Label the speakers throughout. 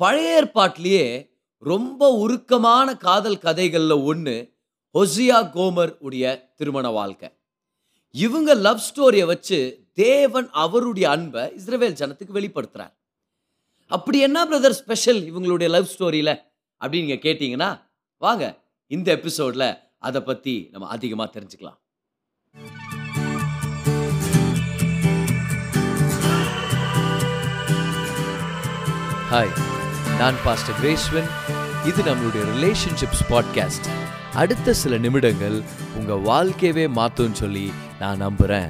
Speaker 1: பழைய ஏற்பாட்டிலேயே ரொம்ப உருக்கமான காதல் கதைகள்ல ஒன்று ஹொசியா கோமர் உடைய திருமண வாழ்க்கை இவங்க லவ் ஸ்டோரியை வச்சு தேவன் அவருடைய அன்பை இஸ்ரவேல் ஜனத்துக்கு வெளிப்படுத்துறார் அப்படி என்ன பிரதர் ஸ்பெஷல் இவங்களுடைய லவ் ஸ்டோரியில அப்படின்னு நீங்க கேட்டீங்கன்னா வாங்க இந்த எபிசோட்ல அதை பத்தி நம்ம அதிகமா தெரிஞ்சுக்கலாம் ஹாய் நான் பாஸ்டர் கிரேஸ்வன் இது நம்மளுடைய ரிலேஷன்ஷிப்ஸ் பாட்காஸ்ட் அடுத்த சில நிமிடங்கள் உங்க வாழ்க்கையவே மாத்தும்னு சொல்லி நான் நம்புறேன்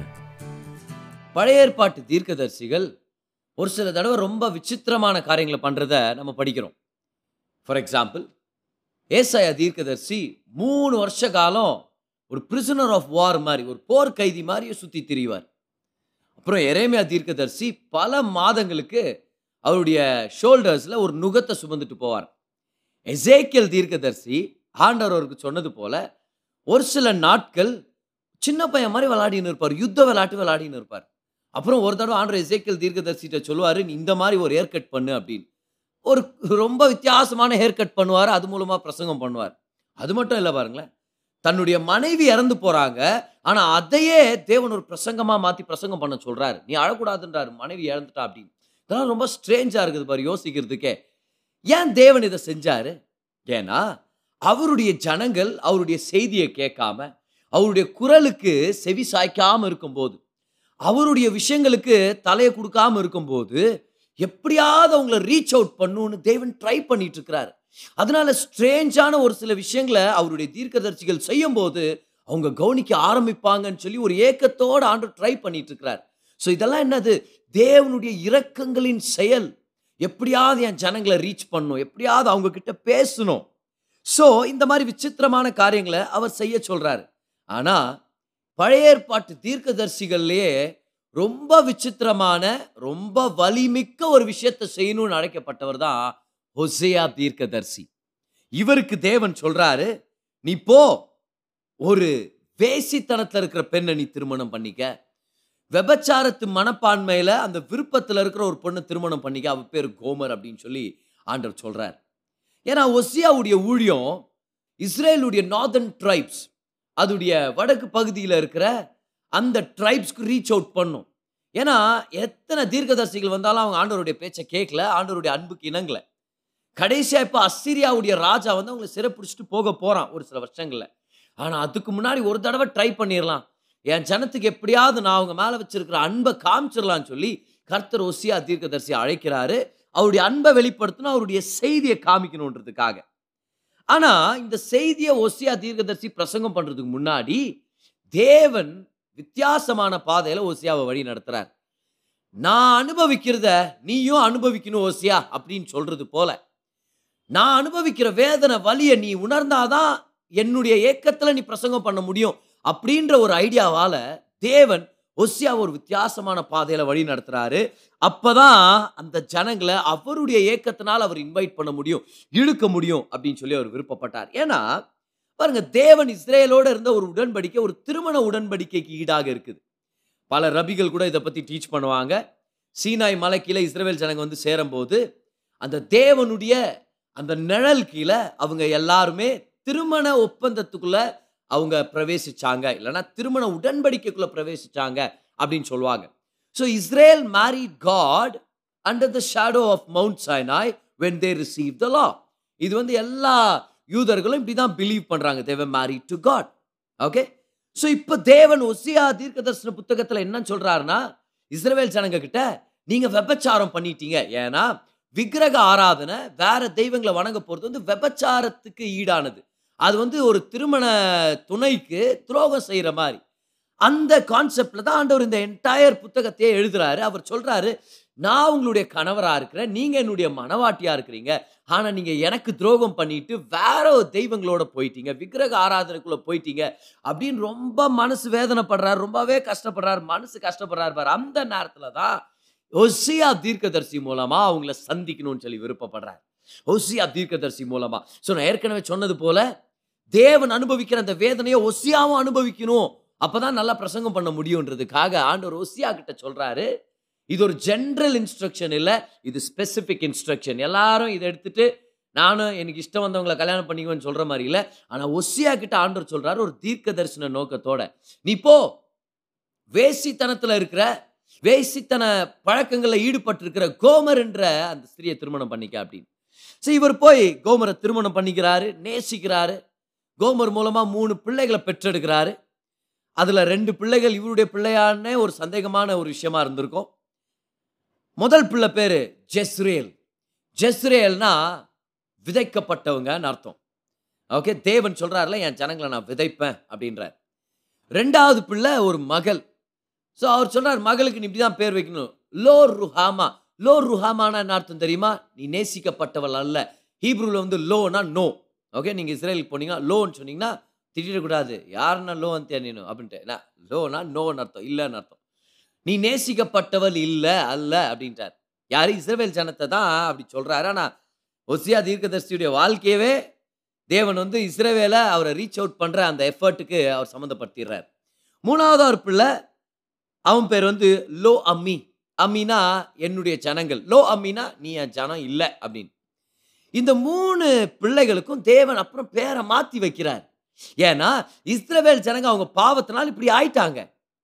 Speaker 1: பழைய ஏற்பாட்டு தீர்க்கதரிசிகள் ஒரு சில தடவை ரொம்ப விசித்திரமான காரியங்களை பண்றத நம்ம படிக்கிறோம் ஃபார் எக்ஸாம்பிள் ஏசாயா தீர்க்கதரிசி மூணு வருஷ காலம் ஒரு பிரிசனர் ஆஃப் வார் மாதிரி ஒரு போர் கைதி மாதிரியே சுற்றி திரிவார் அப்புறம் எரேமியா தீர்க்கதரிசி பல மாதங்களுக்கு அவருடைய ஷோல்டர்ஸில் ஒரு நுகத்தை சுமந்துட்டு போவார் எசேக்கியல் தீர்க்கதரிசி ஆண்டவர் அவருக்கு சொன்னது போல ஒரு சில நாட்கள் சின்ன பையன் மாதிரி விளையாடின்னு இருப்பார் யுத்த விளையாட்டு விளையாடின்னு இருப்பார் அப்புறம் ஒரு தடவை ஆண்டவர் எசேக்கியல் தீர்க்கதரிசிட்ட சொல்லுவார் நீ இந்த மாதிரி ஒரு ஹேர் கட் பண்ணு அப்படின்னு ஒரு ரொம்ப வித்தியாசமான ஹேர் கட் பண்ணுவார் அது மூலமாக பிரசங்கம் பண்ணுவார் அது மட்டும் இல்லை பாருங்களேன் தன்னுடைய மனைவி இறந்து போறாங்க ஆனா அதையே தேவன் ஒரு பிரசங்கமா மாத்தி பிரசங்கம் பண்ண சொல்றாரு நீ அழக்கூடாதுன்றாரு மனைவி இறந்துட்டா அப்படின்னு இதெல்லாம் ரொம்ப ஸ்ட்ரேஞ்சா இருக்குது பாரு யோசிக்கிறதுக்கே ஏன் தேவன் இதை செஞ்சாரு ஏன்னா அவருடைய ஜனங்கள் அவருடைய செய்தியை கேட்காம அவருடைய குரலுக்கு செவி சாய்க்காம இருக்கும்போது அவருடைய விஷயங்களுக்கு தலையை கொடுக்காம இருக்கும்போது எப்படியாவது அவங்கள ரீச் அவுட் பண்ணுன்னு தேவன் ட்ரை பண்ணிட்டு இருக்கிறாரு அதனால ஸ்ட்ரேஞ்சான ஒரு சில விஷயங்களை அவருடைய தீர்க்கதரிசிகள் செய்யும் போது அவங்க கவனிக்க ஆரம்பிப்பாங்கன்னு சொல்லி ஒரு ஏக்கத்தோடு ஆண்டு ட்ரை பண்ணிட்டு இருக்கிறார் ஸோ இதெல்லாம் என்னது தேவனுடைய இரக்கங்களின் செயல் எப்படியாவது என் ஜனங்களை ரீச் பண்ணும் எப்படியாவது அவங்க கிட்ட பேசணும் ஸோ இந்த மாதிரி விசித்திரமான காரியங்களை அவர் செய்ய சொல்றாரு ஆனா பழைய ஏற்பாட்டு தீர்க்கதரிசிகள்லயே ரொம்ப விசித்திரமான ரொம்ப வலிமிக்க ஒரு விஷயத்தை செய்யணும்னு அழைக்கப்பட்டவர் தான் ஹொசேயா தீர்க்கதரிசி இவருக்கு தேவன் சொல்றாரு நீ போ ஒரு வேசித்தனத்துல இருக்கிற பெண்ணை நீ திருமணம் பண்ணிக்க விபச்சாரத்து மனப்பான்மையில அந்த விருப்பத்துல இருக்கிற ஒரு பொண்ணை திருமணம் பண்ணிக்க அவ பேர் கோமர் அப்படின்னு சொல்லி ஆண்டவர் சொல்றார் ஏன்னா ஒசியாவுடைய ஊழியம் இஸ்ரேலுடைய நார்தர்ன் ட்ரைப்ஸ் அதுடைய வடக்கு பகுதியில் இருக்கிற அந்த ட்ரைப்ஸ்க்கு ரீச் அவுட் பண்ணும் ஏன்னா எத்தனை தீர்க்கதரிசிகள் வந்தாலும் அவங்க ஆண்டவருடைய பேச்சை கேட்கல ஆண்டவருடைய அன்புக்கு இணங்கல கடைசியா இப்போ அஸ்ஸீரியாவுடைய ராஜா வந்து அவங்களை சிறைப்பிடிச்சிட்டு போக போறான் ஒரு சில வருஷங்கள்ல ஆனா அதுக்கு முன்னாடி ஒரு தடவை ட்ரை பண்ணிடலாம் என் ஜனத்துக்கு எப்படியாவது நான் அவங்க மேல வச்சிருக்கிற அன்பை காமிச்சிடலாம்னு சொல்லி கர்த்தர் ஒசியா தீர்க்கதரிசி அழைக்கிறாரு அவருடைய அன்பை வெளிப்படுத்தணும் அவருடைய செய்தியை காமிக்கணுன்றதுக்காக ஆனா இந்த செய்தியை ஒசியா தீர்க்கதரிசி பிரசங்கம் பண்றதுக்கு முன்னாடி தேவன் வித்தியாசமான பாதையில ஓசியாவை வழி நடத்துறார் நான் அனுபவிக்கிறத நீயும் அனுபவிக்கணும் ஓசியா அப்படின்னு சொல்றது போல நான் அனுபவிக்கிற வேதனை வலியை நீ உணர்ந்தாதான் என்னுடைய ஏக்கத்துல நீ பிரசங்கம் பண்ண முடியும் அப்படின்ற ஒரு ஐடியாவால தேவன் ஒசியா ஒரு வித்தியாசமான பாதையில வழி நடத்துறாரு அப்பதான் அந்த ஜனங்களை அவருடைய ஏக்கத்தினால் அவர் இன்வைட் பண்ண முடியும் இழுக்க முடியும் அப்படின்னு சொல்லி அவர் விருப்பப்பட்டார் ஏன்னா பாருங்க தேவன் இஸ்ரேலோட இருந்த ஒரு உடன்படிக்கை ஒரு திருமண உடன்படிக்கைக்கு ஈடாக இருக்குது பல ரபிகள் கூட இதை பத்தி டீச் பண்ணுவாங்க சீனாய் மலை கீழே இஸ்ரேல் ஜனங்க வந்து சேரும்போது அந்த தேவனுடைய அந்த நிழல் கீழே அவங்க எல்லாருமே திருமண ஒப்பந்தத்துக்குள்ள அவங்க பிரவேசிச்சாங்க இல்லைன்னா திருமண உடன்படிக்கைக்குள்ள பிரவேசிச்சாங்க அப்படின்னு சொல்லுவாங்க so Israel married God under the shadow of mount Sinai when they receive the law இது வந்து எல்லா யூதர்களும் இப்படி தான் பிலீவ் பண்ணுறாங்க தேவ marry to God okay so இப்போ தேவன் ஒசியா தீர்க்க தரிசன புத்தகத்தில் என்ன சொல்றாருன்னா இஸ்ரவேல் ஜனங்க கிட்ட நீங்க விபச்சாரம் பண்ணிட்டீங்க ஏன்னா விக்கிரக ஆராதனை வேற தெய்வங்களை வணங்க போறது வந்து விபச்சாரத்துக்கு ஈடானது அது வந்து ஒரு திருமண துணைக்கு துரோகம் செய்யற மாதிரி அந்த கான்செப்ட்ல தான் ஆண்டவர் இந்த என்டையர் புத்தகத்தையே எழுதுறாரு அவர் சொல்றாரு நான் உங்களுடைய கணவரா இருக்கிறேன் நீங்க என்னுடைய மனவாட்டியா இருக்கிறீங்க ஆனா நீங்க எனக்கு துரோகம் பண்ணிட்டு வேற ஒரு தெய்வங்களோட போயிட்டீங்க விக்கிரக ஆராதனைக்குள்ள போயிட்டீங்க அப்படின்னு ரொம்ப மனசு வேதனைப்படுறாரு ரொம்பவே கஷ்டப்படுறாரு மனசு கஷ்டப்படுறாரு பாரு அந்த நேரத்துல தான் ஒசியா தீர்க்கதரிசி மூலமா அவங்கள சந்திக்கணும்னு சொல்லி விருப்பப்படுறார் ஒசியா தீர்க்கதரிசி மூலமா ஸோ நான் ஏற்கனவே சொன்னது போல தேவன் அனுபவிக்கிற அந்த வேதனையை ஒசியாவும் அனுபவிக்கணும் அப்பதான் நல்லா பிரசங்கம் பண்ண முடியுன்றதுக்காக ஆண்டவர் ஒசியா கிட்ட சொல்றாரு இது ஒரு ஜென்ரல் இன்ஸ்ட்ரக்ஷன் இல்லை இது ஸ்பெசிஃபிக் இன்ஸ்ட்ரக்ஷன் எல்லாரும் இதை எடுத்துட்டு நானும் எனக்கு இஷ்டம் வந்தவங்களை கல்யாணம் பண்ணிக்குவேன்னு சொல்ற மாதிரி இல்லை ஆனா ஒசியா கிட்ட ஆண்டவர் சொல்றாரு ஒரு தீர்க்க தரிசன நோக்கத்தோட நீ போ வேசித்தனத்துல இருக்கிற வேசித்தன பழக்கங்களில் ஈடுபட்டிருக்கிற கோமர் என்ற அந்த ஸ்திரியை திருமணம் பண்ணிக்க அப்படின்னு சரி இவர் போய் கோமரை திருமணம் பண்ணிக்கிறாரு நேசிக்கிறாரு கோமர் மூலமா மூணு பிள்ளைகளை பெற்றெடுக்கிறாரு அதுல ரெண்டு பிள்ளைகள் இவருடைய பிள்ளையானே ஒரு சந்தேகமான ஒரு விஷயமா இருந்திருக்கும் முதல் பிள்ளை பேரு ஜெஸ்ரேல் ஜெஸ்ரேல்னா விதைக்கப்பட்டவங்கன்னு அர்த்தம் ஓகே தேவன் சொல்றாருல என் ஜனங்களை நான் விதைப்பேன் அப்படின்றார் ரெண்டாவது பிள்ளை ஒரு மகள் ஸோ அவர் சொல்றார் மகளுக்கு நீ இப்படி தான் பேர் வைக்கணும் லோ ருஹாமா லோ ருஹாமானா என்ன அர்த்தம் தெரியுமா நீ நேசிக்கப்பட்டவள் அல்ல ஹீப்ரூவில் வந்து லோனா நோ ஓகே நீங்கள் இஸ்ரேலுக்கு போனீங்கன்னா லோன்னு சொன்னீங்கன்னா திட்டிடக்கூடாது யாருன்னா லோ வந்து தெரியணும் அப்படின்ட்டு என்ன லோனா நோன்னு அர்த்தம் இல்லைன்னு அர்த்தம் நீ நேசிக்கப்பட்டவள் இல்லை அல்ல அப்படின்ட்டார் யாரு இஸ்ரேல் ஜனத்தை தான் அப்படி சொல்றாரு ஆனா ஒசியா தீர்க்கதர்சியுடைய வாழ்க்கையவே தேவன் வந்து இஸ்ரேவேலை அவரை ரீச் அவுட் பண்ற அந்த எஃபர்ட்டுக்கு அவர் சம்மந்தப்படுத்திடுறார் மூணாவது ஒரு பிள்ளை அவன் பேர் வந்து லோ அம்மி அம்மினா என்னுடைய ஜனங்கள் லோ அம்மினா நீ என் ஜனம் இல்லை அப்படின்னு இந்த மூணு பிள்ளைகளுக்கும் தேவன் அப்புறம் பேரை மாத்தி வைக்கிறார் ஏன்னா இஸ்ரவேல் ஜனங்க அவங்க பாவத்தினால் இப்படி ஆயிட்டாங்க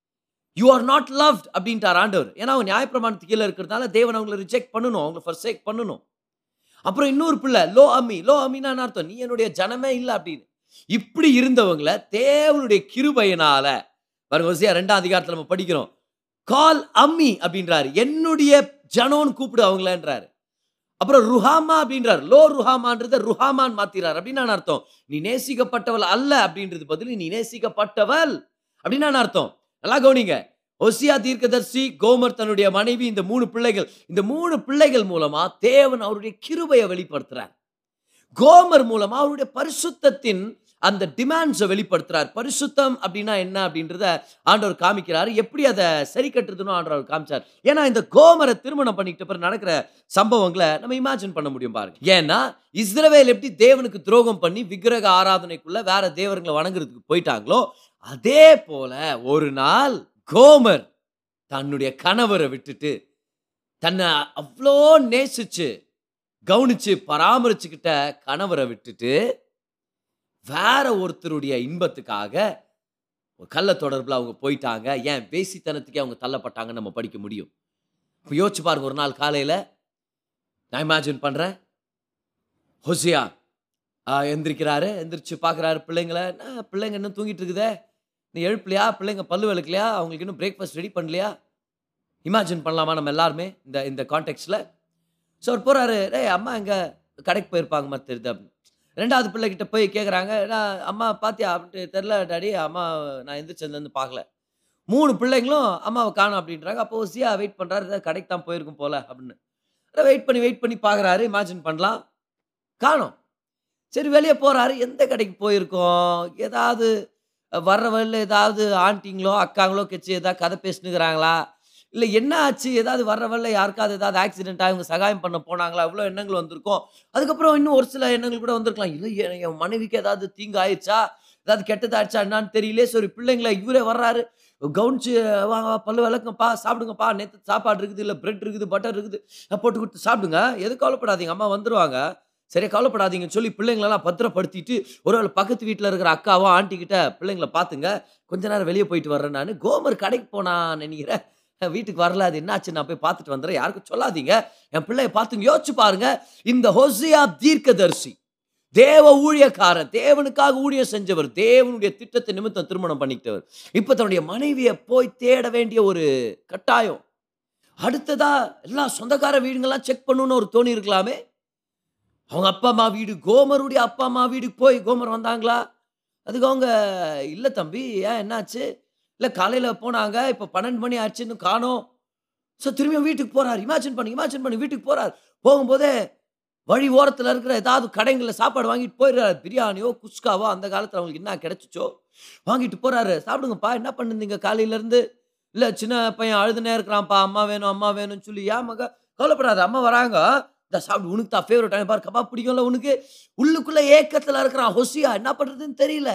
Speaker 1: யூ ஆர் நாட் லவ்ட் அப்படின்ட்டார் ஆண்டவர் ஏன்னா அவங்க நியாயப்பிரமாணத்துக்கு கீழே இருக்கிறதுனால தேவன் அவங்களை ரிஜெக்ட் பண்ணணும் அவங்களை ஃபர்ஸ்ட் பண்ணணும் அப்புறம் இன்னொரு பிள்ளை லோ அம்மி லோ அம்மினா என்ன அர்த்தம் நீ என்னுடைய ஜனமே இல்லை அப்படின்னு இப்படி இருந்தவங்கள தேவனுடைய கிருபையினால பாருங்க வரிசையா ரெண்டாம் அதிகாரத்தில் நம்ம படிக்கிறோம் கால் அம்மி அப்படின்றாரு என்னுடைய ஜனோன்னு கூப்பிடு அவங்களன்றாரு அப்புறம் ருஹாமா அப்படின்றார் லோ ருஹாமான்றத ருஹாமான் மாத்திரார் அப்படின்னு அர்த்தம் நீ நேசிக்கப்பட்டவள் அல்ல அப்படின்றது பதில் நீ நேசிக்கப்பட்டவள் அப்படின்னு அர்த்தம் நல்லா கவனிங்க ஒசியா தீர்க்கதர்சி கோமர் தன்னுடைய மனைவி இந்த மூணு பிள்ளைகள் இந்த மூணு பிள்ளைகள் மூலமா தேவன் அவருடைய கிருபையை வெளிப்படுத்துறார் கோமர் மூலமா அவருடைய பரிசுத்தத்தின் அந்த டிமாண்ட்ஸை வெளிப்படுத்துறார் பரிசுத்தம் அப்படின்னா என்ன அப்படின்றத ஆண்டவர் காமிக்கிறாரு எப்படி அதை சரி கட்டுறதுன்னு ஆண்டவர் காமிச்சார் ஏன்னா இந்த கோமரை திருமணம் பண்ணிக்கிட்ட பிறகு நடக்கிற சம்பவங்களை நம்ம இமேஜின் பண்ண முடியும் பாருங்க ஏன்னா இஸ்ரவேல் எப்படி தேவனுக்கு துரோகம் பண்ணி விக்கிரக ஆராதனைக்குள்ள வேற தேவர்களை வணங்குறதுக்கு போயிட்டாங்களோ அதே போல ஒரு நாள் கோமர் தன்னுடைய கணவரை விட்டுட்டு தன்னை அவ்வளோ நேசிச்சு கவனிச்சு பராமரிச்சுக்கிட்ட கணவரை விட்டுட்டு வேற ஒருத்தருடைய இன்பத்துக்காக ஒரு கள்ள தொடர்பில் அவங்க போயிட்டாங்க ஏன் வேசித்தனத்துக்கே அவங்க தள்ளப்பட்டாங்கன்னு நம்ம படிக்க முடியும் இப்போ யோசிச்சு பாருங்க ஒரு நாள் காலையில் நான் இமேஜின் பண்ணுறேன் ஹொசியா எந்திரிக்கிறாரு எந்திரிச்சு பார்க்குறாரு பிள்ளைங்கள "என்ன, பிள்ளைங்க இன்னும் தூங்கிட்டு இருக்குதே நீ எழுப்பலையா பிள்ளைங்க பல்லு விளக்கலையா அவங்களுக்கு இன்னும் பிரேக்ஃபாஸ்ட் ரெடி பண்ணலையா இமேஜின் பண்ணலாமா நம்ம எல்லாருமே இந்த இந்த கான்டெக்ட்ஸில் ஸோ அவர் போகிறாரு டேய் அம்மா எங்கே கடைக்கு போயிருப்பாங்க மாதிரி தெரியுது அப்படின்னு ரெண்டாவது பிள்ளைகிட்ட போய் கேட்குறாங்க நான் அம்மா பாத்தியா அப்படின்ட்டு தெரில டாடி அம்மா நான் எந்திரிச்சதுலேருந்து பார்க்கல மூணு பிள்ளைங்களும் அம்மாவை காணும் அப்படின்றாங்க அப்போ சியா வெயிட் பண்ணுறாரு ஏதாவது கடைக்கு தான் போயிருக்கும் போல அப்படின்னு வெயிட் பண்ணி வெயிட் பண்ணி பார்க்குறாரு இமேஜின் பண்ணலாம் காணோம் சரி வெளியே போகிறாரு எந்த கடைக்கு போயிருக்கோம் ஏதாவது வர்ற வழியில் ஏதாவது ஆண்டிங்களோ அக்காங்களோ கெச்சு ஏதாவது கதை பேசினுக்கிறாங்களா இல்லை என்ன ஆச்சு ஏதாவது வர்ற வழியில் யாருக்காவது ஏதாவது ஆக்சிடென்ட் ஆகி இவங்க சகாயம் பண்ண போனாங்களா இவ்வளோ எண்ணங்கள் வந்திருக்கும் அதுக்கப்புறம் இன்னும் ஒரு சில எண்ணங்கள் கூட வந்திருக்கலாம் இல்லை என் என் மனைவிக்கு ஏதாவது தீங்கு ஆயிடுச்சா ஏதாவது கெட்டது ஆயிடுச்சா என்னன்னு தெரியல சரி பிள்ளைங்களை இவரே வர்றாரு கவுனிச்சு வாங்க வா, பல்லு விளக்குங்கப்பா சாப்பிடுங்கப்பா நேற்று சாப்பாடு இருக்குது இல்லை பிரெட் இருக்குது பட்டர் இருக்குது அஹ் போட்டு கொடுத்து சாப்பிடுங்க எதுவும் கவலைப்படாதீங்க அம்மா வந்துருவாங்க சரி கவலைப்படாதீங்கன்னு சொல்லி பிள்ளைங்களெல்லாம் பத்திரப்படுத்திட்டு ஒருவேளை பக்கத்து வீட்டில் இருக்கிற அக்காவோ ஆண்டி கிட்ட பிள்ளைங்களை பார்த்துங்க கொஞ்ச நேரம் வெளியே போயிட்டு வர்றேன் நான் கோமர் கடைக்கு போனான் நினைக்கிறேன் வீட்டுக்கு வரல அது என்னாச்சு நான் போய் பார்த்துட்டு வந்துடுறேன் யாருக்கும் சொல்லாதீங்க என் பிள்ளைய பார்த்துங்க யோசிச்சு பாருங்க இந்த ஹொசியா தீர்க்கதரிசி தேவ ஊழியக்காரன் தேவனுக்காக ஊழியம் செஞ்சவர் தேவனுடைய திட்டத்தை நிமித்தம் திருமணம் பண்ணிக்கிட்டவர் இப்போ தன்னுடைய மனைவியை போய் தேட வேண்டிய ஒரு கட்டாயம் அடுத்ததா எல்லா சொந்தக்கார வீடுங்கெல்லாம் செக் பண்ணணும்னு ஒரு தோணி இருக்கலாமே அவங்க அப்பா அம்மா வீடு கோமருடைய அப்பா அம்மா வீட்டுக்கு போய் கோமர் வந்தாங்களா அதுக்கு அவங்க இல்லை தம்பி ஏன் என்னாச்சு இல்லை காலையில் போனாங்க இப்போ பன்னெண்டு மணி ஆச்சு இன்னும் காணோம் ஸோ திரும்பியும் வீட்டுக்கு போறார் இமேஜின் பண்ணி இமேஜின் பண்ணி வீட்டுக்கு போறார் போகும்போதே வழி ஓரத்தில் இருக்கிற ஏதாவது கடைங்களில் சாப்பாடு வாங்கிட்டு போயிடுறாரு பிரியாணியோ குஸ்காவோ அந்த காலத்தில் அவங்களுக்கு என்ன கிடைச்சிச்சோ வாங்கிட்டு போறாரு சாப்பிடுங்கப்பா என்ன பண்ணுந்தீங்க காலையிலேருந்து இல்லை சின்ன பையன் அழுதுனே இருக்கிறான்ப்பா அம்மா வேணும் அம்மா வேணும்னு சொல்லி ஏன் மக கவலைப்படாத அம்மா வராங்க இந்த சாப்பிடு உனக்கு தான் ஃபேவரட் டைம் பாரு கபாப் பிடிக்கும்ல உனக்கு உள்ளுக்குள்ள ஏக்கத்தில் இருக்கிறான் ஹொசியா என்ன பண்ணுறதுன்னு தெரியல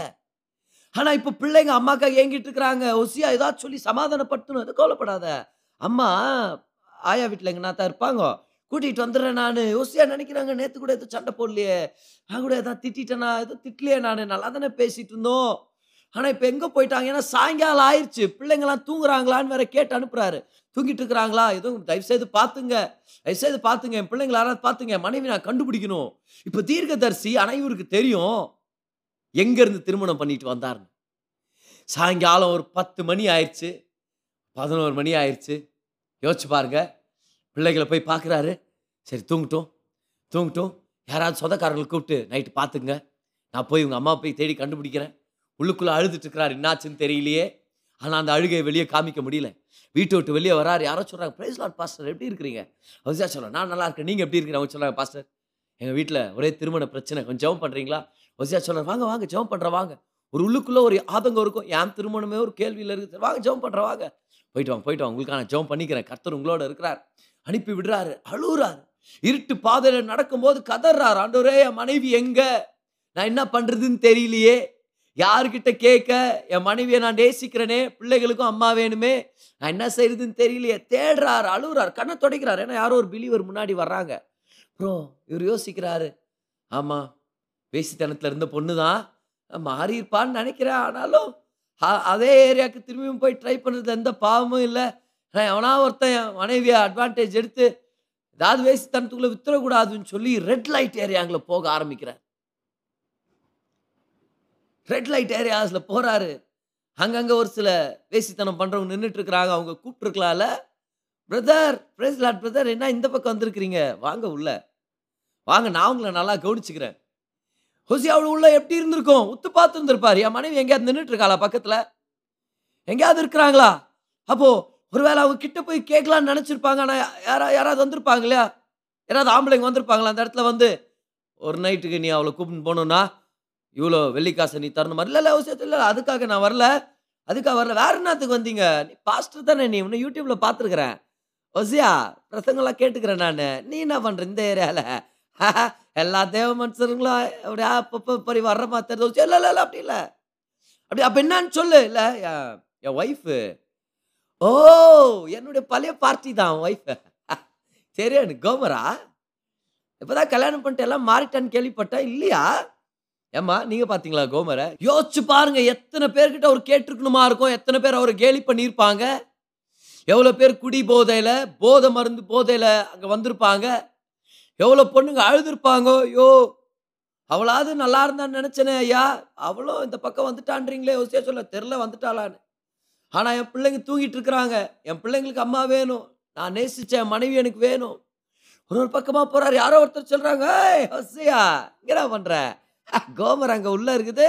Speaker 1: ஆனா இப்போ பிள்ளைங்க அம்மாக்கா ஏங்கிட்டு இருக்கிறாங்க ஒசியா ஏதாச்சும் சொல்லி சமாதானப்படுத்தணும் அது கவலைப்படாத அம்மா
Speaker 2: ஆயா வீட்டில் எங்கன்னா தான் இருப்பாங்க கூட்டிகிட்டு வந்துடுறேன் நான் யோசியா நினைக்கிறாங்க நேற்று கூட எதுவும் சண்டை போடலையே நான் கூட எதாவது திட்டிட்டேனா எதுவும் திட்டலையே நான் நல்லா தானே பேசிட்டு இருந்தோம் ஆனால் இப்போ எங்கே போயிட்டாங்க ஏன்னா சாயங்காலம் ஆயிடுச்சு பிள்ளைங்களாம் தூங்குறாங்களான்னு வேற கேட்டு அனுப்புறாரு தூங்கிட்டு இருக்கிறாங்களா எதுவும் தயவுசெய்து பார்த்துங்க தயவுசெய்து பார்த்துங்க என் பிள்ளைங்களை யாராவது பார்த்துங்க என் மனைவி நான் கண்டுபிடிக்கணும் இப்போ தீர்க்கதரிசி ஆனால் இவருக்கு தெரியும் எங்கேருந்து திருமணம் பண்ணிட்டு வந்தாருன்னு சாயங்காலம் ஒரு பத்து மணி ஆயிடுச்சு பதினோரு மணி ஆயிடுச்சு யோசிச்சு பாருங்க பிள்ளைகளை போய் பார்க்குறாரு சரி தூங்கட்டும் தூங்கட்டும் யாராவது சொந்தக்காரங்களை கூப்பிட்டு நைட்டு பார்த்துங்க நான் போய் உங்கள் அம்மா போய் தேடி கண்டுபிடிக்கிறேன் உள்ளுக்குள்ளே அழுதுட்டு இருக்கிறார் என்னாச்சுன்னு தெரியலையே ஆனால் அந்த அழுகையை வெளியே காமிக்க முடியல வீட்டை விட்டு வெளியே வராரு யாரோ சொல்கிறாங்க பிரைஸ் லாட் பாஸ்டர் எப்படி இருக்கிறீங்க அவசியா சொல்கிறேன் நான் நல்லா இருக்கேன் நீங்கள் எப்படி இருக்கிறீங்க அவங்க சொல்கிறாங்க பாஸ்டர் எங்கள் வீட்டில் ஒரே திருமண பிரச்சனை கொஞ்சம் ஜெபம் பண்ணுறீங்களா ஒசியா சொல்கிறேன் வாங்க வாங்க ஜெபம் பண்ணுற வாங்க ஒரு உள்ளுக்குள்ளே ஒரு ஆதங்கம் இருக்கும் என் திருமணமே ஒரு கேள்வியில் இருக்குது வாங்க ஜெபம் பண்ணுற வாங்க போயிட்டு வாங்க போயிட்டு வாங்க உங்களுக்கு நான் ஜெபம் பண்ணிக்கிறேன் கர்த்தர் உங்களோட இருக்கிறார் அனுப்பி விடுறாரு அழுகுறாரு இருட்டு பாதையில் நடக்கும்போது கதறாரு ஆண்டவரே என் மனைவி எங்க நான் என்ன பண்றதுன்னு தெரியலையே யாருக்கிட்ட கேட்க என் மனைவியை நான் நேசிக்கிறேனே பிள்ளைகளுக்கும் அம்மா வேணுமே நான் என்ன செய்யறதுன்னு தெரியலையே தேடுறாரு அழுகுறாரு கண்ணை துடைக்கிறாரு ஏன்னா யாரோ ஒரு பிலிவர் முன்னாடி வர்றாங்க ப்ரோ இவர் யோசிக்கிறாரு ஆமா வேசித்தனத்துல இருந்த பொண்ணு தான் மாறி இருப்பான்னு நினைக்கிறேன் ஆனாலும் அ- அதே ஏரியாவுக்கு திரும்பியும் போய் ட்ரை பண்ணுறது எந்த பாவமும் இல்லை நான் எவனா ஒருத்தன் என் மனைவியை அட்வான்டேஜ் எடுத்து ஏதாவது வேசித்தனத்துக்குள்ளே வித்துறக்கூடாதுன்னு சொல்லி ரெட் லைட் ஏரியாங்கள போக ஆரம்பிக்கிறேன் ரெட் லைட் ஏரியாஸில் போகிறாரு அங்கங்கே ஒரு சில வேசித்தனம் பண்ணுறவங்க நின்றுட்டு இருக்கிறாங்க அவங்க கூப்பிட்டுருக்கலாம்ல பிரதர் பிரேஸ் லாட் பிரதர் என்ன இந்த பக்கம் வந்திருக்கிறீங்க வாங்க உள்ள வாங்க நான் உங்களை நல்லா கவனிச்சுக்கிறேன் ஹொசி அவள் உள்ள எப்படி இருந்திருக்கும் உத்து பார்த்து இருந்திருப்பாரு என் மனைவி எங்கேயாவது நின்றுட்டு இருக்காளா பக்கத்தில் எங்கேயாவது இருக்கிறாங்களா அப்போ ஒருவேளை அவங்க கிட்ட போய் கேட்கலான்னு நினச்சிருப்பாங்க ஆனால் யாரா யாராவது வந்திருப்பாங்க இல்லையா யாராவது ஆம்பளைங்க வந்திருப்பாங்களா அந்த இடத்துல வந்து ஒரு நைட்டுக்கு நீ அவளை கூப்பிட்டு போகணுன்னா இவ்வளோ வெள்ளிக்காசை நீ தரணும் இல்லை இல்லை அவசியத்தில் இல்லை அதுக்காக நான் வரல அதுக்காக வரல வேற என்னத்துக்கு வந்தீங்க நீ பாஸ்டர் தானே நீ இன்னும் யூடியூப்ல பார்த்துருக்குறேன் ஒசியா பிரசங்கெல்லாம் கேட்டுக்கிறேன் நான் நீ என்ன பண்ற இந்த ஏரியாவில் எல்லா தேவ மனுஷருங்களும் அப்படியே அப்பப்போ பரி வர்ற மாதிரி இல்லை இல்லை இல்லை அப்படி இல்லை அப்படி அப்போ என்னன்னு சொல்லு இல்லை என் என் ஒய்ஃபு ஓ என்னுடைய பழைய பார்ட்டி தான் ஒய்ஃப் சரியானு கோமரா இப்போதான் கல்யாணம் பண்ணிட்டு எல்லாம் மாறிட்டான்னு கேள்விப்பட்டேன் இல்லையா ஏம்மா நீங்க பாத்தீங்களா கோமரை யோசிச்சு பாருங்க எத்தனை பேர்கிட்ட அவர் கேட்டிருக்கணுமா இருக்கும் எத்தனை பேர் அவரை கேலி பண்ணியிருப்பாங்க எவ்வளோ பேர் குடி போதையில போதை மருந்து போதையில அங்க வந்திருப்பாங்க எவ்வளோ பொண்ணுங்க அழுதுருப்பாங்க யோ அவளாவது நல்லா இருந்தான்னு நினைச்சேனே ஐயா அவளும் இந்த பக்கம் வந்துட்டான்றீங்களே யோசிச்சா சொல்ல தெரில வந்துட்டாளான்னு ஆனா என் பிள்ளைங்க தூங்கிட்டு இருக்கிறாங்க என் பிள்ளைங்களுக்கு அம்மா வேணும் நான் நேசிச்ச என் மனைவி எனக்கு வேணும் ஒரு ஒரு பக்கமா போறாரு யாரோ ஒருத்தர் சொல்றாங்க ஏய் ஹொசையா இங்கடா பண்ற கோமர் அங்க உள்ள இருக்குது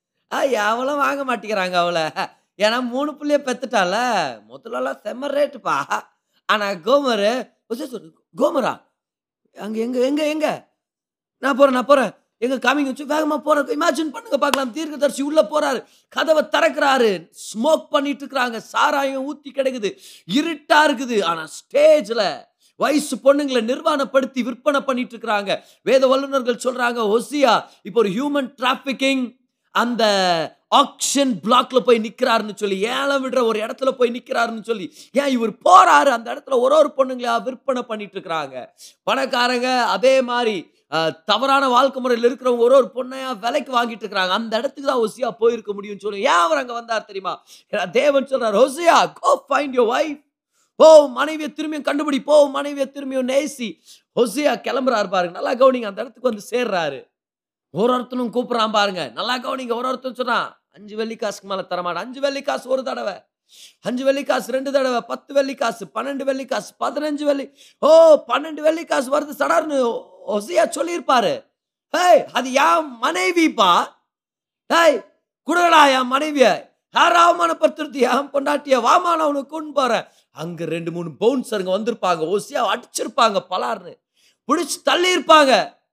Speaker 2: ஆ அவளும் வாங்க மாட்டேங்கிறாங்க அவளை ஏன்னா மூணு புள்ளைய பெத்துட்டால முதல்லலாம் செம்ம ரேட்டுப்பா ஆனா கோமர் ஹொசையா சொல்லு கோமரா அங்க எங்க எங்க எங்க நான் போறேன் நான் போறேன் எங்க காமிங்க வச்சு வேகமா போறேன் இமேஜின் பண்ணுங்க பார்க்கலாம் தீர்க்கதரிசி உள்ள போறாரு கதவை திறக்கிறாரு ஸ்மோக் பண்ணிட்டு இருக்கிறாங்க சாராயம் ஊத்தி கிடக்குது இருட்டா இருக்குது ஆனா ஸ்டேஜ்ல வயசு பொண்ணுங்களை நிர்வாணப்படுத்தி விற்பனை பண்ணிட்டு இருக்கிறாங்க வேத வல்லுநர்கள் சொல்றாங்க ஒசியா இப்போ ஒரு ஹியூமன் டிராபிகிங் அந்த ஆக்ஷன் பிளாக்ல போய் நிக்கிறாருன்னு சொல்லி ஏலம் விடுற ஒரு இடத்துல போய் நிக்கிறாருன்னு சொல்லி ஏன் இவர் போறாரு அந்த இடத்துல ஒரு ஒரு பொண்ணுங்களா விற்பனை பண்ணிட்டு இருக்கிறாங்க பணக்காரங்க அதே மாதிரி அஹ், தவறான வாழ்க்கை முறையில் இருக்கிறவங்க ஒரு ஒரு பொண்ணையா விலைக்கு வாங்கிட்டு இருக்கிறாங்க அந்த இடத்துக்கு தான் ஒசியா போயிருக்க முடியும்னு சொல்லி ஏன் அவர் அங்க வந்தார் தெரியுமா ஏன்னா தேவன் சொல்றார் Hosea go find your wife போ மனைவியை திரும்பியும் கண்டுபிடி போ மனைவியை திரும்பியும் நேசி ஒசியா கிளம்புறாரு பாருங்க நல்லா கவனிங்க அந்த இடத்துக்கு வந்து சேர்றாரு ஒரு ஒருத்தனும் கூப்பிடுறான் பாருங்க நல்லா கவனிங்க ஒரு ஒருத்தன் சொல்றான் அஞ்சு வெள்ளி காசுக்கு மேல தரமாட்டேன் அஞ்சு வெள்ளி காசு ஒரு தடவை அஞ்சு வெள்ளி காசு ரெண்டு தடவை பத்து வெள்ளி காசு பன்னெண்டு வெள்ளி காசு பதினஞ்சு வெள்ளி ஓ பன்னெண்டு வெள்ளி காசு வருது சடார்னு ஒசியா சொல்லியிருப்பாரு ஹேய் அது என் மனைவிப்பா ஹேய் குடுடா என் மனைவிய யார் அவமானப்படுத்துறது என் பொண்டாட்டிய வாமான அவனுக்கு கொண்டு போறேன் அங்க ரெண்டு மூணு பவுன்சருங்க வந்திருப்பாங்க ஒசியா அடிச்சிருப்பாங்க பலார்னு பிடிச்சி தள்ளி இருப்பாங்க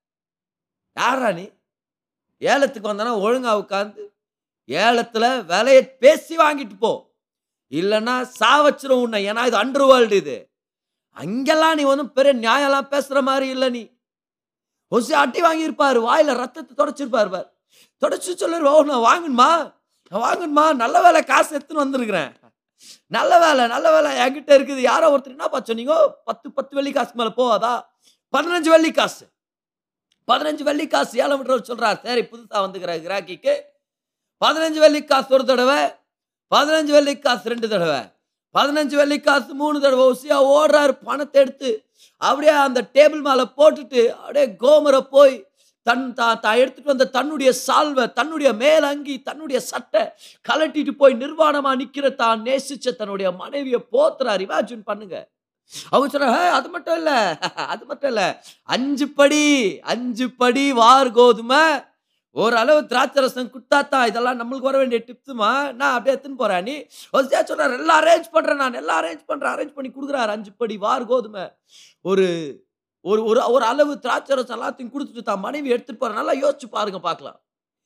Speaker 2: யாரா நீ ஏலத்துக்கு வந்தானா ஒழுங்கா உட்காந்து ஏலத்துல விலையை பேசி வாங்கிட்டு போ இல்லைன்னா சாவச்சிரும் உன்னை ஏன்னா இது அண்டர் வேர்ல்டு இது அங்கெல்லாம் நீ வந்து பெரிய நியாயம்லாம் பேசுற மாதிரி இல்லை நீ ஒசி அட்டி வாங்கியிருப்பாரு வாயில ரத்தத்தை தொடச்சிருப்பாரு பாரு தொடச்சு சொல்லுரு ஓ நான் வாங்கணுமா நான் வாங்கணுமா நல்ல வேலை காசு எடுத்துன்னு வந்திருக்கிறேன் நல்ல வேலை நல்ல வேலை என்கிட்ட இருக்குது யாரோ ஒருத்தர் என்னப்பா சொன்னீங்க பத்து பத்து வெள்ளி காசுக்கு மேல போவாதா பதினஞ்சு வெள்ளி காசு பதினஞ்சு வெள்ளி காசு ஏழை விட்டுறவர் சொல்றார் சரி புதுசா வந்துக்கிற கிராக்கிக்கு பதினஞ்சு வெள்ளி காசு ஒரு தடவை பதினஞ்சு வெள்ளி காசு ரெண்டு தடவை பதினஞ்சு வெள்ளி காசு மூணு தடவை உசியா ஓடுறாரு பணத்தை எடுத்து அப்படியே அந்த டேபிள் மேலே போட்டுட்டு அப்படியே கோமரை போய் தன் தா தான் எடுத்துட்டு வந்த தன்னுடைய சால்வை தன்னுடைய மேலங்கி தன்னுடைய சட்டை கலட்டிட்டு போய் நிர்வாணமா நிக்கிற தான் நேசிச்ச தன்னுடைய மனைவியை போத்துறார் இமேஜின் பண்ணுங்க அவங்க சொன்னாங்க "ஹே, அது மட்டும் இல்ல அது மட்டும் இல்ல அஞ்சு படி அஞ்சு படி வார் கோதுமை ஓரளவு திராட்சை ரசம் குட்டாத்தான் இதெல்லாம் நம்மளுக்கு வர வேண்டிய டிப்ஸுமா நான் அப்படியே எடுத்துன்னு போறேன் நீ ஒசியா சொல்றாரு எல்லாம் அரேஞ்ச் பண்றேன் நான் எல்லாம் அரேஞ்ச் பண்றேன் அரேஞ்ச் பண்ணி கொடுக்குறாரு அஞ்சு படி வார் கோதுமை ஒரு ஒரு ஒரு ஒரு அளவு திராட்சை ரசம் எல்லாத்தையும் கொடுத்துட்டு தான் மனைவி எடுத்துட்டு போற நல்லா யோசிச்சு பாருங்க பார்க்கலாம்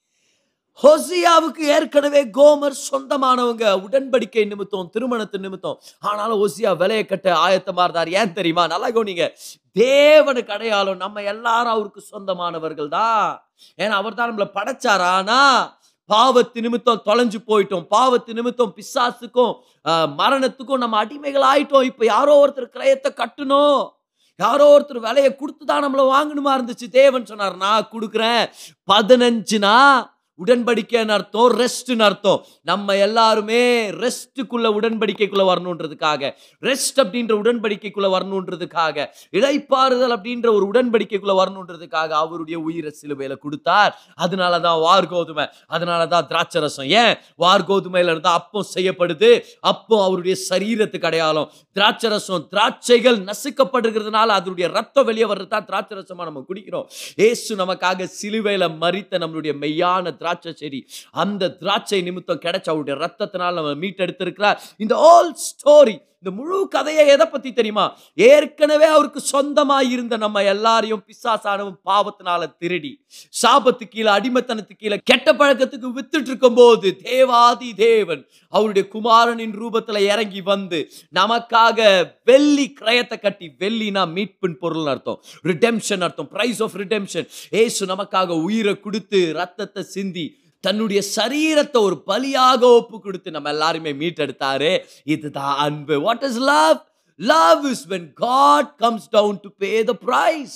Speaker 2: ஹோசியாவுக்கு ஏற்கனவே கோமர் சொந்தமானவங்க உடன்படிக்கை நிமித்தம் திருமணத்து நிமித்தம் ஆனாலும் ஹோசியா விலையை கட்ட ஆயத்தமா இருந்தார் ஏன் தெரியுமா நல்லா கவனிங்க தேவனுக்கு அடையாளம் நம்ம எல்லாரும் அவருக்கு சொந்தமானவர்கள் தான் ஏன்னா அவர் தான் நம்மளை படைச்சார் ஆனா பாவத்து நிமித்தம் தொலைஞ்சு போயிட்டோம் பாவத்து நிமித்தம் பிசாசுக்கும் ஆஹ், மரணத்துக்கும் நம்ம அடிமைகள் ஆயிட்டோம் இப்ப யாரோ ஒருத்தர் கிரயத்தை கட்டணும் யாரோ ஒருத்தர் விலையை கொடுத்து தான் நம்மள வாங்கணுமா இருந்துச்சு தேவன் சொன்னார் நான் கொடுக்குறேன் பதினஞ்சுனா உடன்படிக்கைன்னு அர்த்தம் ரெஸ்ட்னு அர்த்தம் நம்ம எல்லாருமே ரெஸ்ட்டுக்குள்ள உடன்படிக்கைக்குள்ள வரணுன்றதுக்காக ரெஸ்ட் அப்படின்ற உடன்படிக்கைக்குள்ள வரணுன்றதுக்காக இளைப்பாறுதல் அப்படின்ற ஒரு உடன்படிக்கைக்குள்ள வரணுன்றதுக்காக அவருடைய உயிரை சிலுவையில கொடுத்தார் அதனால தான் வார் கோதுமை அதனால தான் திராட்சை ரசம் ஏன் வார் கோதுமையில இருந்தா அப்பம் செய்யப்படுது அப்பம் அவருடைய சரீரத்துக்கு அடையாளம் திராட்சை ரசம் திராட்சைகள் நசுக்கப்படுகிறதுனால அதனுடைய ரத்தம் வெளியே வர்றது தான் திராட்சை ரசமா நம்ம குடிக்கிறோம் ஏசு நமக்காக சிலுவையில மறித்த நம்மளுடைய மெய்யான திராட்சை செடி அந்த திராட்சை நிமித்தம் கிடைச்ச அவருடைய ரத்தத்தினால் நம்ம மீட்டெடுத்திருக்கிறார் இந்த ஆல் ஸ்டோரி இந்த முழு கதையை எதை பத்தி தெரியுமா ஏற்கனவே அவருக்கு சொந்தமாய் இருந்த நம்ம எல்லாரையும் பிசாசானவும் பாவத்தினால திருடி சாபத்து கீழே அடிமைத்தனத்து கீழே கெட்ட பழக்கத்துக்கு வித்துட்டு இருக்கும் போது தேவாதி தேவன் அவருடைய குமாரனின் ரூபத்துல இறங்கி வந்து நமக்காக வெள்ளி கிரயத்தை கட்டி வெள்ளினா மீட்பின் பொருள் அர்த்தம் ரிடெம்ஷன் அர்த்தம் பிரைஸ் ஆஃப் ரிடெம்ஷன் ஏசு நமக்காக உயிரை கொடுத்து ரத்தத்தை சிந்தி தன்னுடைய சரீரத்தை ஒரு பலியாக ஒப்பு கொடுத்து நம்ம எல்லாருமே மீட்டெடுத்தாரு இதுதான் அன்பு what is love love is when God comes down to pay the price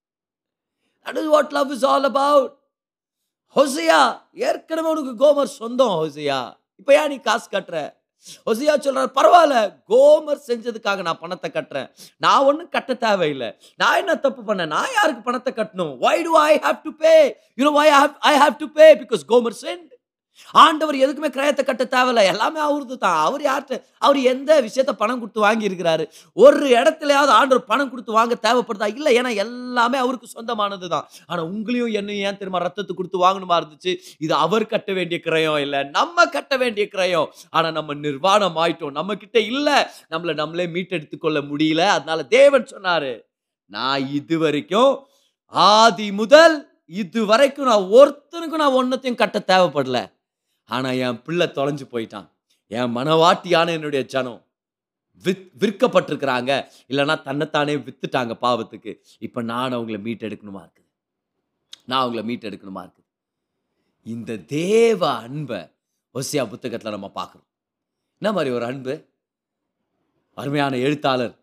Speaker 2: that is what love is all about Hosea ஏற்கனவே உனக்கு கோமர் சொந்தம் ஹொசியா இப்போ ஏன் நீ காசு கட்டுற ஹொசியா சொல்றாரு பரவாயில்ல கோமர் செஞ்சதுக்காக நான் பணத்தை கட்டுறேன் நான் ஒன்றும் கட்ட தேவையில்லை நான் என்ன தப்பு பண்ணேன் நான் யாருக்கு பணத்தை கட்டணும் why do i have to pay you know why i have i have to pay because கோமர் sinned ஆண்டவர் எதுக்குமே கிரயத்தை கட்ட தேவையில்ல எல்லாமே அவருது தான் அவர் யார்கிட்ட அவர் எந்த விஷயத்த பணம் கொடுத்து வாங்கி இருக்கிறாரு ஒரு இடத்துலயாவது ஆண்டவர் பணம் கொடுத்து வாங்க தேவைப்படுதா இல்லை ஏன்னா எல்லாமே அவருக்கு சொந்தமானது தான் ஆனா உங்களையும் என்னையும் ஏன் திரும்ப ரத்தத்தை கொடுத்து வாங்கணுமா இருந்துச்சு இது அவர் கட்ட வேண்டிய கிரயம் இல்லை நம்ம கட்ட வேண்டிய கிரயம் ஆனா நம்ம நிர்வாணம் ஆயிட்டோம் நம்ம கிட்ட இல்ல நம்மளை நம்மளே மீட்டெடுத்து கொள்ள முடியல அதனால தேவன் சொன்னாரு நான் இது வரைக்கும் ஆதி முதல் இது வரைக்கும் நான் ஒருத்தனுக்கும் நான் ஒன்னத்தையும் கட்ட தேவைப்படல ஆனா என் பிள்ளை தொலைஞ்சு போயிட்டான் என் மனவாட்டியான என்னுடைய ஜனம் வித் விற்கப்பட்டிருக்கிறாங்க இல்லைன்னா தன்னைத்தானே வித்துட்டாங்க பாவத்துக்கு இப்போ நான் அவங்கள மீட்டெடுக்கணுமா இருக்குது நான் அவங்கள மீட்டெடுக்கணுமா இருக்குது இந்த தேவ அன்பை ஒசியா புத்தகத்தில் நம்ம பார்க்குறோம் என்ன மாதிரி ஒரு அன்பு அருமையான எழுத்தாளர்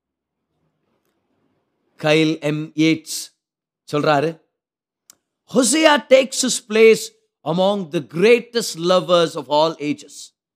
Speaker 2: கைல் எம் ஏட்ஸ் சொல்றாரு Hosea takes his place among the greatest lovers of all ages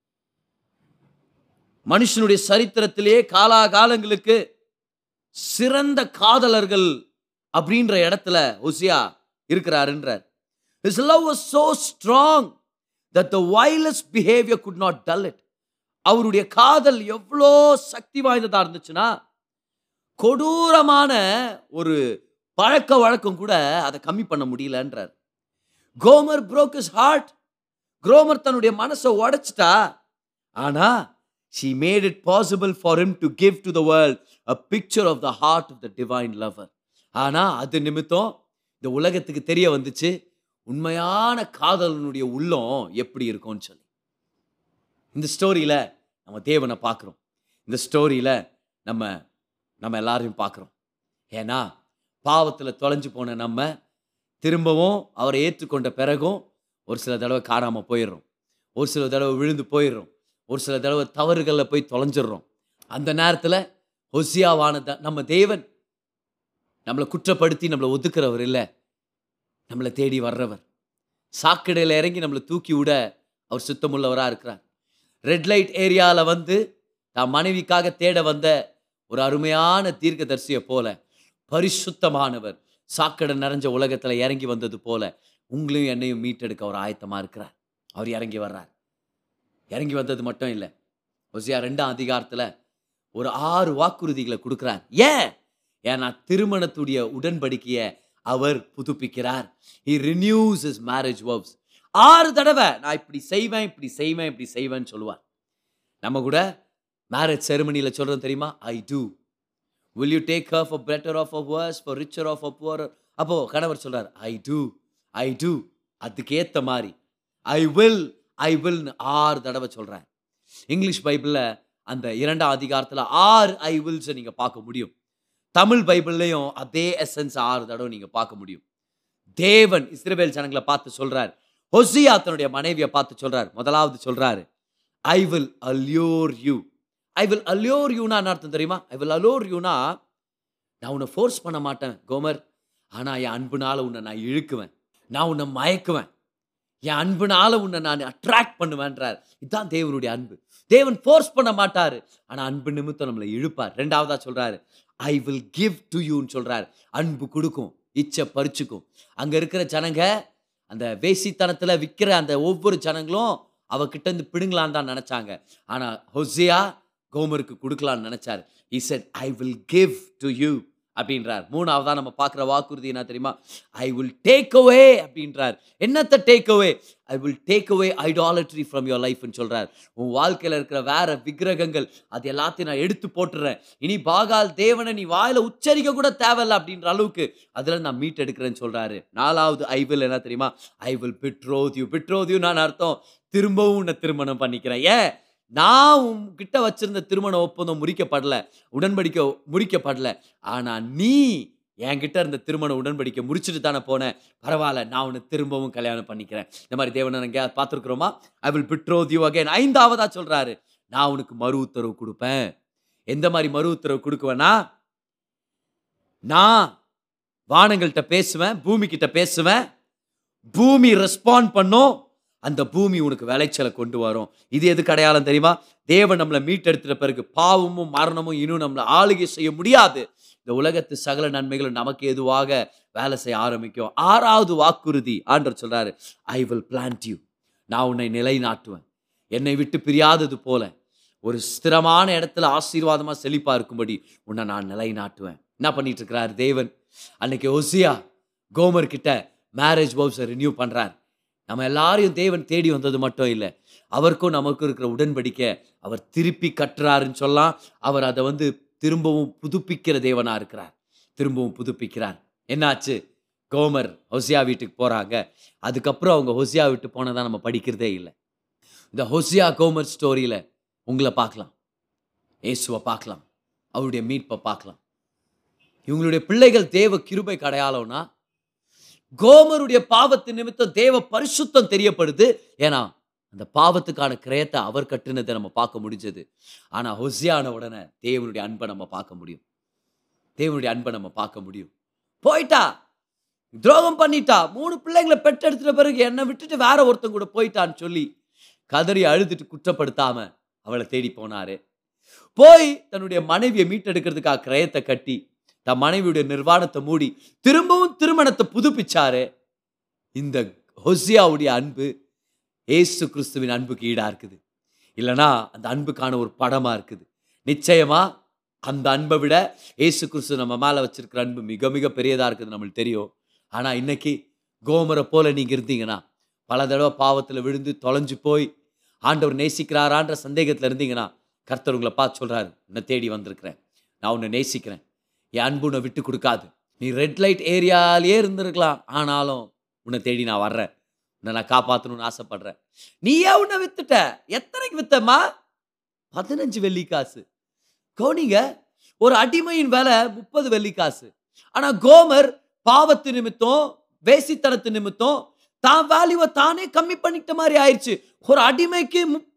Speaker 2: மனுஷனுடைய சரித்திரத்திலே காலாகாலங்களுக்கு சிறந்த காதலர்கள் அப்படின்ற இடத்துல ஹொசியா இருக்கிறாருன்றார் His love was so strong that the wildest behavior could not dull it. அவருடைய காதல் எவ்வளோ சக்தி வாய்ந்ததா இருந்துச்சுன்னா கொடூரமான ஒரு பழக்க வழக்கம் கூட அதை கம்மி பண்ண முடியலன்றார் கோமர் broke his heart குரோமர் தன்னுடைய மனசை உடைச்சிட்டா ஆனா she made it possible for him to give to the world a picture of the heart of the divine lover ஆனா அது நிமித்தம் இந்த உலகத்துக்கு தெரிய வந்துச்சு உண்மையான காதலனுடைய உள்ளம் எப்படி இருக்கும்னு சொல்லி இந்த ஸ்டோரியில நம்ம தேவனை பார்க்குறோம் இந்த ஸ்டோரியில நம்ம நம்ம எல்லாரையும் பார்க்குறோம் ஏன்னா பாவத்தில் தொலைஞ்சு போன நம்ம திரும்பவும் அவரை ஏற்றுக்கொண்ட பிறகும் ஒரு சில தடவை காணாமல் போயிடுறோம் ஒரு சில தடவை விழுந்து போயிடுறோம் ஒரு சில தடவை தவறுகளில் போய் தொலைஞ்சிடுறோம் அந்த நேரத்தில் ஹொசியாவான த- நம்ம தேவன் நம்மளை குற்றப்படுத்தி நம்மளை ஒதுக்குறவர் இல்லை நம்மளை தேடி வர்றவர் சாக்கடையில் இறங்கி நம்மளை தூக்கி விட அவர் சுத்தமுள்ளவராக இருக்கிறார் ரெட் லைட் ஏரியாவில் வந்து தான் மனைவிக்காக தேட வந்த ஒரு அருமையான தீர்க்கதரிசியை போல பரிசுத்தமானவர் சாக்கடை நிறைஞ்ச உலகத்தில் இறங்கி வந்தது போல உங்களையும் என்னையும் மீட்டெடுக்க அவர் ஆயத்தமாக இருக்கிறார் அவர் இறங்கி வர்றார் இறங்கி வந்தது மட்டும் இல்லை ஒசியா ரெண்டாம் அதிகாரத்தில் ஒரு ஆறு வாக்குறுதிகளை கொடுக்குறார் ஏன் ஏன்னா திருமணத்துடைய உடன்படிக்கையை அவர் புதுப்பிக்கிறார் he renews his marriage verbs ஆறு தடவை நான் இப்படி செய்வேன் இப்படி செய்வேன் இப்படி செய்வேன்னு சொல்லுவார் நம்ம கூட மேரேஜ் செரிமனியில் சொல்கிறோம் தெரியுமா I do will you take her for better of a worse for richer of a poorer அப்போ கணவர் சொல்றார் ஐ டூ ஐ டூ அதுக்கேற்ற மாதிரி ஐ வில் ஐ வில்னு ஆறு தடவை சொல்கிறேன் இங்கிலீஷ் பைபிளில் அந்த இரண்டாம் அதிகாரத்தில் ஆறு ஐ வில்ஸை நீங்கள் பார்க்க முடியும் தமிழ் பைபிள்லையும் அதே எசன்ஸ் ஆறு தடவை நீங்கள் பார்க்க முடியும் தேவன் இஸ்ரவேல் ஜனங்களை பார்த்து சொல்றார் ஹொசியா தன்னுடைய மனைவியை பார்த்து சொல்றார் முதலாவது சொல்றாரு I will allure you I will allure யூனா அர்த்தம் தெரியுமா ஐ வில் அலோர் யூனா நான் உன்னை ஃபோர்ஸ் பண்ண மாட்டேன் கோமர் ஆனால் என் அன்புனால உன்னை நான் இழுக்குவேன் நான் உன்னை மயக்குவேன் என் அன்புனால உன்னை நான் அட்ராக்ட் பண்ணுவேன்றார் இதுதான் தேவனுடைய அன்பு தேவன் ஃபோர்ஸ் பண்ண மாட்டாரு ஆனால் அன்பு நிமித்தம் நம்மளை இழுப்பார் ரெண்டாவதா சொல்றாரு ஐ வில் கிவ் டு யூன்னு சொல்றாரு அன்பு கொடுக்கும் இச்சை பறிச்சுக்கும் அங்க இருக்கிற ஜனங்க அந்த வேசித்தனத்துல விற்கிற அந்த ஒவ்வொரு ஜனங்களும் அவகிட்ட இருந்து பிடுங்கலான்னு தான் நினைச்சாங்க ஆனா ஹொசியா கோமருக்கு கொடுக்கலான்னு நினைச்சாரு he said I will give to you அப்படின்றார் மூணாவதா நம்ம பார்க்குற வாக்குறுதி என்ன தெரியுமா ஐ வில் டேக் அவே அப்படின்றார் என்னத்தை take away I will take away idolatry from your லைஃப்னு சொல்றார் உன் வாழ்க்கையில் இருக்கிற வேற விக்கிரகங்கள் அது எல்லாத்தையும் நான் எடுத்து போட்டுறேன் இனி பாகால் தேவனை நீ வாயில உச்சரிக்க கூட தேவையில்ல அப்படின்ற அளவுக்கு அதில் நான் மீட் எடுக்கிறேன்னு சொல்றாரு நாலாவது ஐ வில் என்ன தெரியுமா I will betroth you betroth you நான் அர்த்தம் திரும்பவும் உன்னை திருமணம் பண்ணிக்கிறேன் ஏன் நான் உன்கிட்ட வச்சிருந்த திருமண ஒப்பந்தம் முறிக்கப்படல உடன்படிக்கை முறிக்கப்படல ஆனா நீ என்கிட்ட இருந்த திருமண உடன்படிக்கை முடிச்சுட்டு தானே போனேன் பரவாயில்ல நான் உன்னை திரும்பவும் கல்யாணம் பண்ணிக்கிறேன் இந்த மாதிரி தேவனை எங்கேயா பார்த்துருக்குறோமா I will betroth you again ஐந்தாவதா சொல்றாரு நான் உனக்கு மறு உத்தரவு கொடுப்பேன் எந்த மாதிரி மறு உத்தரவு கொடுக்குவேன்னா நான் வானங்கள்கிட்ட பேசுவேன் பூமி கிட்ட பேசுவேன் பூமி ரெஸ்பாண்ட் பண்ணும் அந்த பூமி உனக்கு விளைச்சலை கொண்டு வரும் இது எதுக்கு அடையாளம் தெரியுமா தேவன் நம்மளை மீட்டெடுத்துட்ட பிறகு பாவமும் மரணமும் இன்னும் நம்மளை ஆளுகை செய்ய முடியாது இந்த உலகத்து சகல நன்மைகளும் நமக்கு எதுவாக வேலை செய்ய ஆரம்பிக்கும் ஆறாவது வாக்குறுதி ஆண்டவர் சொல்றாரு ஐ வில் பிளான்ட் யூ நான் உன்னை நிலைநாட்டுவேன் என்னை விட்டு பிரியாதது போல ஒரு ஸ்திரமான இடத்துல ஆசீர்வாதமா செழிப்பா இருக்கும்படி உன்னை நான் நிலைநாட்டுவேன் என்ன பண்ணிட்டு இருக்கிறார் தேவன் அன்னைக்கு ஒசியா கோமர் கிட்ட மேரேஜ் பவுஸை ரினியூ பண்றார் நம்ம எல்லாரையும் தேவன் தேடி வந்தது மட்டும் இல்லை அவருக்கும் நமக்கும் இருக்கிற உடன்படிக்கை அவர் திருப்பி கட்டுறாருன்னு சொல்லலாம் அவர் அதை வந்து திரும்பவும் புதுப்பிக்கிற தேவனா இருக்கிறார் திரும்பவும் புதுப்பிக்கிறார் என்னாச்சு கோமர் ஹொசியா வீட்டுக்கு போறாங்க அதுக்கப்புறம் அவங்க ஹொசியா விட்டு போனதா நம்ம படிக்கிறதே இல்லை இந்த ஹொசியா கோமர் ஸ்டோரியில உங்களை பார்க்கலாம் இயேசுவை பார்க்கலாம் அவருடைய மீட்பை பார்க்கலாம் இவங்களுடைய பிள்ளைகள் தேவ கிருபை அடையாளம்னா கோமருடைய பாவத்து நிமித்தம் தேவ பரிசுத்தம் தெரியப்படுது ஏன்னா அந்த பாவத்துக்கான கிரயத்தை அவர் கட்டுனதை நம்ம பார்க்க முடிஞ்சது ஆனா ஹொசியான உடனே தேவனுடைய அன்பை நம்ம பார்க்க முடியும் தேவனுடைய அன்பை நம்ம பார்க்க முடியும் போயிட்டா துரோகம் பண்ணிட்டா மூணு பிள்ளைங்களை பெற்றெடுத்துட்ட பிறகு என்னை விட்டுட்டு வேற ஒருத்தன் கூட போயிட்டான்னு சொல்லி கதறி அழுதுட்டு குற்றப்படுத்தாம அவளை தேடி போனாரு போய் தன்னுடைய மனைவியை மீட்டெடுக்கிறதுக்காக கிரயத்தை கட்டி தன் மனைவியுடைய நிர்வாணத்தை மூடி திரும்பவும் திருமணத்தை புதுப்பிச்சாரு இந்த ஹொசியாவுடைய அன்பு ஏசு கிறிஸ்துவின் அன்புக்கு ஈடா இருக்குது இல்லைனா அந்த அன்புக்கான ஒரு படமா இருக்குது நிச்சயமா அந்த அன்பை விட ஏசு கிறிஸ்து நம்ம மேல வச்சிருக்கிற அன்பு மிக மிக பெரியதா இருக்குது நம்மளுக்கு தெரியும் ஆனா இன்னைக்கு கோமரை போல நீங்க இருந்தீங்கன்னா பல தடவை பாவத்துல விழுந்து தொலைஞ்சு போய் ஆண்டவர் நேசிக்கிறாரான்ற சந்தேகத்துல இருந்தீங்கன்னா கர்த்தர் உங்களை பார்த்து சொல்றாரு உன்னை தேடி வந்திருக்கிறேன் நான் உன்னை நேசிக்கிறேன் என் அன்பு உன்னை விட்டு கொடுக்காது நீ ரெட் லைட் ஏரியாலேயே இருந்திருக்கலாம் ஆனாலும் உன்னை தேடி நான் வர்றேன் உன்னை நான் காப்பாற்றணும்னு ஆசைப்படுறேன் நீயே உன்னை வித்துட்ட எத்தனைக்கு வித்தம்மா பதினஞ்சு வெள்ளி காசு கவுனிங்க ஒரு அடிமையின் விலை முப்பது வெள்ளி காசு ஆனா கோமர் பாவத்து நிமித்தம் வேசித்தனத்து நிமித்தம் தான் வேல்யூவை தானே கம்மி பண்ணிட்ட மாதிரி ஆயிடுச்சு ஒரு அடிமைக்கு முப்-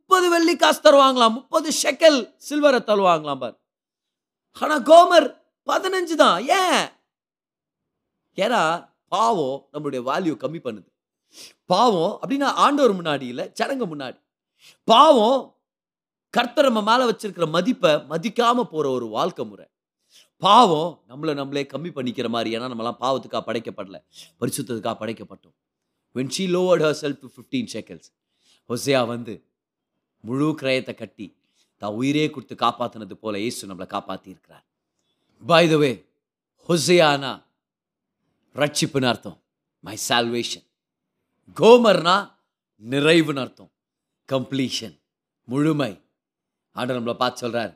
Speaker 2: முப்பது வெள்ளி காசு தருவாங்களாம் முப்பது ஷெக்கல் சில்வரை தருவாங்களாம் பார் ஆனா கோமர் பதினஞ்சு தான் ஏன் ஏன்னா பாவம் நம்மளுடைய வேல்யூ கம்மி பண்ணுது பாவம் அப்படின்னா ஆண்டவர் முன்னாடி இல்லை ஜனங்க முன்னாடி பாவம் கர்த்தர் நம்ம மேல வச்சிருக்கிற மதிப்பை மதிக்காம போற ஒரு வாழ்க்கை முறை பாவம் நம்மளை நம்மளே கம்மி பண்ணிக்கிற மாதிரி ஏன்னா நம்மலாம் பாவத்துக்காக படைக்கப்படல பரிசுத்தத்துக்காக படைக்கப்பட்டோம் when she lowered herself to 15 shekels ஹொசையா வந்து முழு கிரயத்தை கட்டி தான் உயிரே கொடுத்து காப்பாத்தினது போல இயேசு நம்மளை காப்பாத்தி இருக்கிறார் பை த வே ஹொசையானா ரட்சிப்புன்னு அர்த்தம் மை சால்வேஷன் கோமர்னா நிறைவுன்னு அர்த்தம் கம்ப்ளீஷன் முழுமை ஆண்டவர் நம்மளை பார்த்து சொல்றார்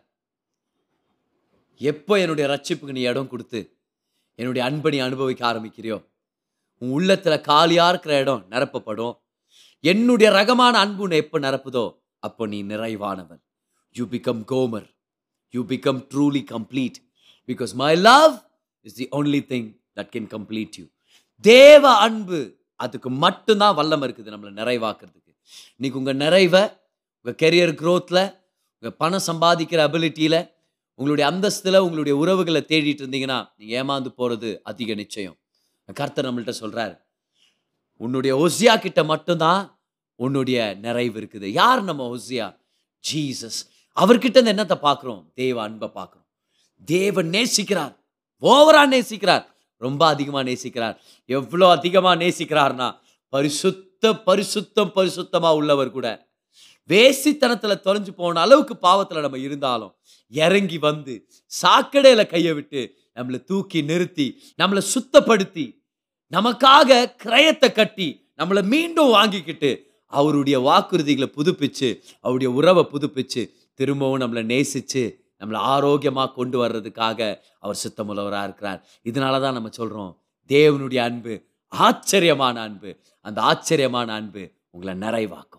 Speaker 2: எப்போ என்னுடைய ரட்சிப்புக்கு நீ இடம் கொடுத்து என்னுடைய அன்பை நீ அனுபவிக்க ஆரம்பிக்கிறியோ உன் உள்ளத்துல காலியா இருக்கிற இடம் நிரப்பப்படும் என்னுடைய ரகமான அன்பு உன்னை எப்போ நிரப்புதோ அப்போ நீ நிறைவானவன் you become Gomer you become truly complete because my love is the only thing that can complete you தேவ அன்பு அதுக்கு மட்டும்தான் வல்லம் இருக்குது நம்மளை நிறைவாக்குறதுக்கு இன்னைக்கு உங்க நிறைவை உங்க கெரியர் க்ரோத்தில் உங்க பணம் சம்பாதிக்கிற அபிலிட்டியில உங்களுடைய அந்தஸ்துல உங்களுடைய உறவுகளை தேடிட்டு இருந்தீங்கன்னா நீங்க ஏமாந்து போறது அதிக நிச்சயம் கர்த்தர் நம்மள்ட்ட சொல்றாரு உன்னுடைய ஒசியா கிட்ட மட்டும்தான் உன்னுடைய நிறைவு இருக்குது யார் நம்ம ஒசியா ஜீசஸ் அவர்கிட்ட இருந்து என்னத்தை பார்க்குறோம் தேவ அன்பை பார்க்குறோம் தேவன் நேசிக்கிறார் ஓவரா நேசிக்கிறார் ரொம்ப அதிகமாக நேசிக்கிறார் எவ்வளோ அதிகமாக நேசிக்கிறார்னா பரிசுத்த பரிசுத்தம் பரிசுத்தமாக உள்ளவர் கூட வேசித்தனத்துல தொலைஞ்சு போன அளவுக்கு பாவத்துல நம்ம இருந்தாலும் இறங்கி வந்து சாக்கடையில கையை விட்டு நம்மளை தூக்கி நிறுத்தி நம்மளை சுத்தப்படுத்தி நமக்காக கிரயத்தை கட்டி நம்மளை மீண்டும் வாங்கிக்கிட்டு அவருடைய வாக்குறுதிகளை புதுப்பிச்சு அவருடைய உறவை புதுப்பிச்சு திரும்பவும் நம்மளை நேசிச்சு நம்மளை ஆரோக்கியமாக கொண்டு வர்றதுக்காக அவர் சுத்தமுள்ளவராக இருக்கிறார் இதனால தான் நம்ம சொல்கிறோம் தேவனுடைய அன்பு ஆச்சரியமான அன்பு அந்த ஆச்சரியமான அன்பு உங்களை நிறைவாக்கும்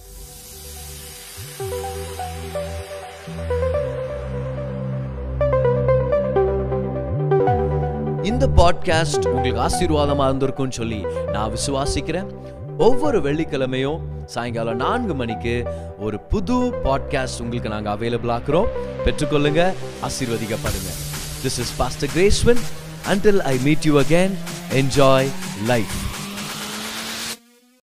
Speaker 1: இந்த பாட்காஸ்ட் உங்களுக்கு ஆசீர்வாதமா இருந்திருக்கும்னு சொல்லி நான் விசுவாசிக்கிறேன் ஒவ்வொரு வெள்ளிக்கிழமையும் சாயங்காலம் நான்கு மணிக்கு ஒரு புது பாட்காஸ்ட் உங்களுக்கு நாங்கள் அவைலபிள் ஆக்குறோம் பெற்றுக்கொள்ளுங்க ஆசீர்வதிக்கப்படுங்க திஸ் இஸ் பாஸ்டர் கிரேஸ்வன் until I meet you again, enjoy life.